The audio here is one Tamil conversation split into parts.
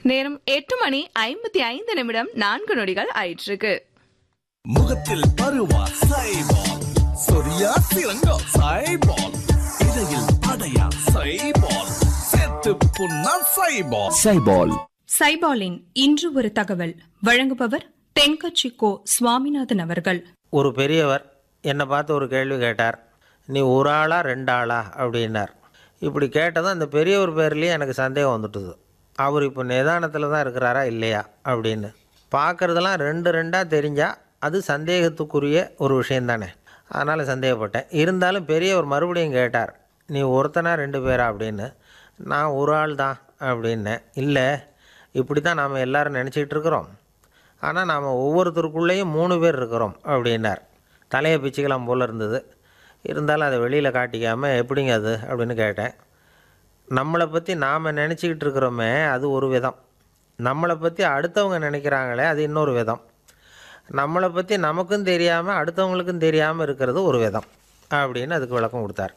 நேரம் எட்டு மணி ஐம்பத்தி ஐந்து நிமிடம் நான்கு நொடிகள் ஆயிற்றுக்கு முகத்தில் பருவா சைபால் சொரியா சிறங்கோ சைபால் இடையில் அடையா சைபால் செத்து புண்ணா சைபால் சைபால் சைபாலின் இன்று ஒரு தகவல் வழங்குபவர் தென்கட்சி கோ சுவாமிநாதன் அவர்கள் ஒரு பெரியவர் என்னை பார்த்து ஒரு கேள்வி கேட்டார் நீ ஒரு ஆளா ரெண்டு ஆளா அப்படின்னார் இப்படி கேட்டதும் அந்த பெரியவர் பேர்லேயே எனக்கு சந்தேகம் வந்துட்டுது அவர் இப்போ நிதானத்தில் தான் இருக்கிறாரா இல்லையா அப்படின்னு பார்க்குறதெல்லாம் ரெண்டு ரெண்டாக தெரிஞ்சால் அது சந்தேகத்துக்குரிய ஒரு விஷயம் தானே அதனால் சந்தேகப்பட்டேன் இருந்தாலும் பெரியவர் மறுபடியும் கேட்டார் நீ ஒருத்தனா ரெண்டு பேரா அப்படின்னு நான் ஒரு ஆள் தான் அப்படின்னேன் இல்லை இப்படி தான் நாம் எல்லாரும் நினச்சிக்கிட்டு இருக்கிறோம் ஆனால் நாம் ஒவ்வொருத்தருக்குள்ளேயும் மூணு பேர் இருக்கிறோம் அப்படின்னார் தலையை பிச்சுக்கலாம் போல் இருந்தது இருந்தாலும் அதை வெளியில் காட்டிக்காமல் எப்படிங்க அது அப்படின்னு கேட்டேன் நம்மளை பற்றி நாம் நினச்சிக்கிட்டு இருக்கிறோமே அது ஒரு விதம் நம்மளை பற்றி அடுத்தவங்க நினைக்கிறாங்களே அது இன்னொரு விதம் நம்மளை பற்றி நமக்கும் தெரியாமல் அடுத்தவங்களுக்கும் தெரியாமல் இருக்கிறது ஒரு விதம் அப்படின்னு அதுக்கு விளக்கம் கொடுத்தார்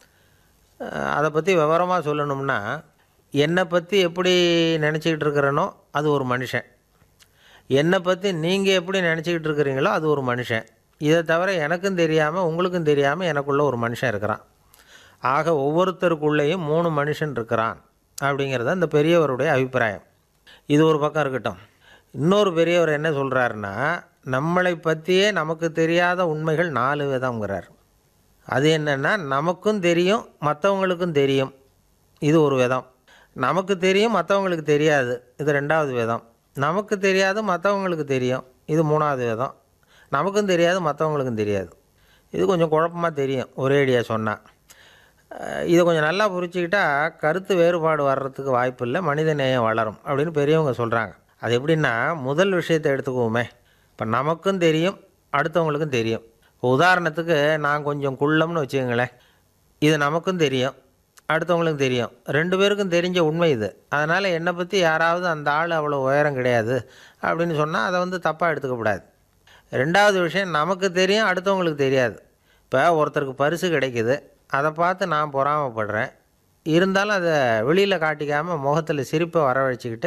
அஹ் அதை பற்றி விவரமாக சொல்லணும்னா என்னை பற்றி எப்படி நினச்சிக்கிட்டு இருக்கிறேனோ அது ஒரு மனுஷன் என்னை பற்றி நீங்கள் எப்படி நினச்சிக்கிட்டு இருக்கிறீங்களோ அது ஒரு மனுஷன் இதை தவிர எனக்கும் தெரியாமல் உங்களுக்கும் தெரியாமல் எனக்குள்ள ஒரு மனுஷன் இருக்கிறான் ஆக ஒவ்வொருத்தருக்குள்ளேயும் மூணு மனுஷன் இருக்கிறான் அப்படிங்கிறது அந்த பெரியவருடைய அபிப்பிராயம் இது ஒரு பக்கம் இருக்கட்டும் இன்னொரு பெரியவர் என்ன சொல்கிறாருன்னா நம்மளை பற்றியே நமக்கு தெரியாத உண்மைகள் நாலு விதம்ங்கிறார் அது என்னென்னா நமக்கும் தெரியும் மற்றவங்களுக்கும் தெரியும் இது ஒரு விதம் நமக்கு தெரியும் மற்றவங்களுக்கு தெரியாது இது ரெண்டாவது விதம் நமக்கு தெரியாது மற்றவங்களுக்கு தெரியும் இது மூணாவது விதம் நமக்கும் தெரியாது மற்றவங்களுக்கும் தெரியாது இது கொஞ்சம் குழப்பமாக தெரியும் ஒரேடியாக சொன்னால் இதை கொஞ்சம் நல்லா புரிச்சுக்கிட்டா கருத்து வேறுபாடு வர்றதுக்கு வாய்ப்பு இல்லை மனித நேயம் வளரும் அப்படின்னு பெரியவங்க சொல்கிறாங்க அது எப்படின்னா முதல் விஷயத்தை எடுத்துக்குவோமே இப்போ நமக்கும் தெரியும் அடுத்தவங்களுக்கும் தெரியும் இப்போ உதாரணத்துக்கு நான் கொஞ்சம் குள்ளம்னு வச்சுக்கோங்களேன் இது நமக்கும் தெரியும் அடுத்தவங்களுக்கும் தெரியும் ரெண்டு பேருக்கும் தெரிஞ்ச உண்மை இது அதனால் என்னை பற்றி யாராவது அந்த ஆள் அவ்வளோ உயரம் கிடையாது அப்படின்னு சொன்னால் அதை வந்து தப்பாக எடுத்துக்கக்கூடாது ரெண்டாவது விஷயம் நமக்கு தெரியும் அடுத்தவங்களுக்கு தெரியாது இப்போ ஒருத்தருக்கு பரிசு கிடைக்குது அதை பார்த்து நான் பொறாமப்படுறேன் இருந்தாலும் அதை வெளியில் காட்டிக்காமல் முகத்தில் சிரிப்பை வரவழைச்சிக்கிட்டு